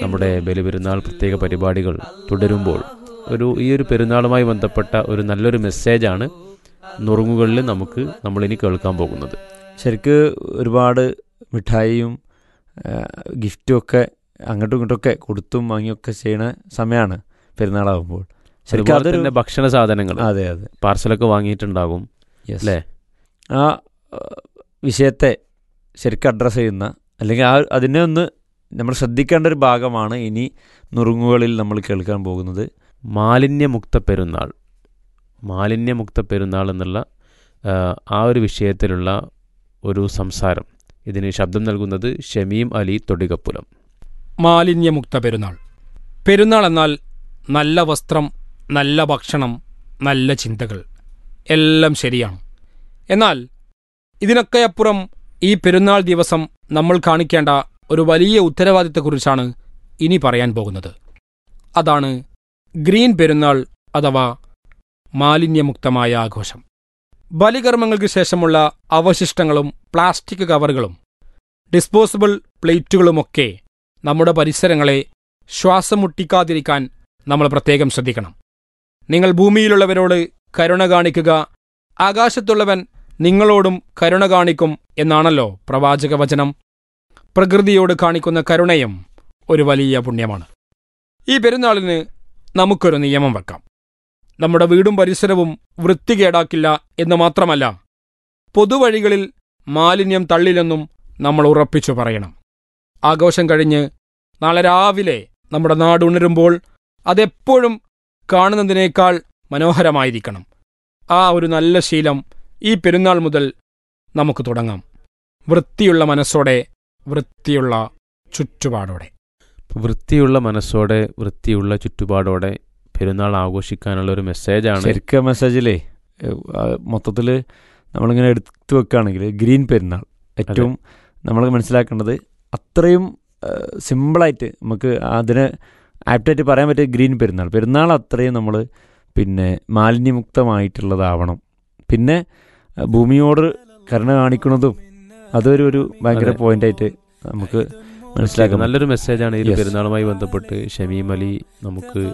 നമ്മുടെ ബലിപെരുന്നാൾ പ്രത്യേക പരിപാടികൾ തുടരുമ്പോൾ ഒരു ഈ ഒരു പെരുന്നാളുമായി ബന്ധപ്പെട്ട ഒരു നല്ലൊരു മെസ്സേജാണ് നുറുങ്ങുകളിൽ നമുക്ക് നമ്മളിനി കേൾക്കാൻ പോകുന്നത് ശരിക്ക് ഒരുപാട് മിഠായിയും ഗിഫ്റ്റും ഒക്കെ അങ്ങോട്ടും ഇങ്ങോട്ടൊക്കെ കൊടുത്തും വാങ്ങിയൊക്കെ ചെയ്യണ സമയമാണ് പെരുന്നാളാകുമ്പോൾ ശരിക്കും അതുപോലെ അതൊരു തന്നെ ഭക്ഷണ സാധനങ്ങൾ അതെ അതെ പാർസലൊക്കെ വാങ്ങിയിട്ടുണ്ടാകും Yes. അല്ലേ? ആ ആ, വിഷയത്തെ ശരിക്കും അഡ്രസ്സ് ചെയ്യുന്ന അല്ലെങ്കിൽ ആ അതിനെ ഒന്ന് നമ്മൾ ശ്രദ്ധിക്കേണ്ട ഒരു ഭാഗമാണ് ഇനി നുറുങ്ങുകളിൽ നമ്മൾ കേൾക്കാൻ പോകുന്നത് മാലിന്യമുക്ത പെരുന്നാൾ മാലിന്യമുക്ത പെരുന്നാൾ എന്നുള്ള ആ, ആ ഒരു വിഷയത്തിലുള്ള ഒരു സംസാരം ഇതിന് ശബ്ദം നൽകുന്നത് ഷമീം അലി തൊടികപ്പുലം മാലിന്യമുക്ത പെരുന്നാൾ പെരുന്നാൾ എന്നാൽ നല്ല വസ്ത്രം നല്ല ഭക്ഷണം നല്ല ചിന്തകൾ എല്ലാം ശരിയാണ് എന്നാൽ ഇതിനൊക്കെ അപ്പുറം ഈ പെരുന്നാൾ ദിവസം നമ്മൾ കാണിക്കേണ്ട ഒരു വലിയ ഉത്തരവാദിത്തത്തെക്കുറിച്ചാണ് ഇനി പറയാൻ പോകുന്നത് അതാണ് ഗ്രീൻ പെരുന്നാൾ അഥവാ മാലിന്യമുക്തമായ ആഘോഷം ബലികർമ്മങ്ങൾക്ക് ശേഷമുള്ള അവശിഷ്ടങ്ങളും പ്ലാസ്റ്റിക് കവറുകളും ഡിസ്പോസിബിൾ പ്ലേറ്റുകളുമൊക്കെ നമ്മുടെ പരിസരങ്ങളെ ശ്വാസം മുട്ടിക്കാതിരിക്കാൻ നമ്മൾ പ്രത്യേകം ശ്രദ്ധിക്കണം നിങ്ങൾ ഭൂമിയിലുള്ളവരോട് കരുണ കാണിക്കുക ആകാശത്തുള്ളവൻ നിങ്ങളോടും കരുണ കാണിക്കും എന്നാണല്ലോ പ്രവാചക വചനം പ്രകൃതിയോട് കാണിക്കുന്ന കരുണയും ഒരു വലിയ പുണ്യമാണ് ഈ പെരുന്നാളിന് നമുക്കൊരു നിയമം വെക്കാം നമ്മുടെ വീടും പരിസരവും വൃത്തികേടാക്കില്ല എന്ന് മാത്രമല്ല പൊതുവഴികളിൽ മാലിന്യം തള്ളില്ലെന്നും നമ്മൾ ഉറപ്പിച്ചു പറയണം ആഘോഷം കഴിഞ്ഞ് നാളെ രാവിലെ നമ്മുടെ നാട് ഉണരുമ്പോൾ അതെപ്പോഴും കാണുന്നതിനേക്കാൾ മനോഹരമായിരിക്കണം ആ ഒരു നല്ല ശീലം ഈ പെരുന്നാൾ മുതൽ നമുക്ക് തുടങ്ങാം വൃത്തിയുള്ള മനസ്സോടെ വൃത്തിയുള്ള ചുറ്റുപാടോടെ വൃത്തിയുള്ള മനസ്സോടെ വൃത്തിയുള്ള ചുറ്റുപാടോടെ പെരുന്നാൾ ആഘോഷിക്കാനുള്ള ഒരു മെസ്സേജാണ് ശരിക്കും മെസ്സേജിലേ മൊത്തത്തിൽ നമ്മളിങ്ങനെ എടുത്തു വെക്കുകയാണെങ്കിൽ ഗ്രീൻ പെരുന്നാൾ ഏറ്റവും നമ്മൾ മനസ്സിലാക്കേണ്ടത് അത്രയും സിമ്പിളായിട്ട് നമുക്ക് അതിനെ ആപ്റ്റായിട്ട് പറയാൻ പറ്റിയ ഗ്രീൻ പെരുന്നാൾ പെരുന്നാൾ അത്രയും നമ്മൾ പിന്നെ മാലിന്യമുക്തമായിട്ടുള്ളതാവണം പിന്നെ ആ, ഭൂമിയോട് കരുണ കാണിക്കുന്നതും അതൊരു ഒരു ഭയങ്കര അതെ. പോയിന്റായിട്ട് നമുക്ക് മനസ്സിലാക്കാം നല്ലൊരു മെസ്സേജാണ് ഈ ഒരു Yes. പെരുന്നാളുമായി ബന്ധപ്പെട്ട് ഷമീം അലി നമുക്ക്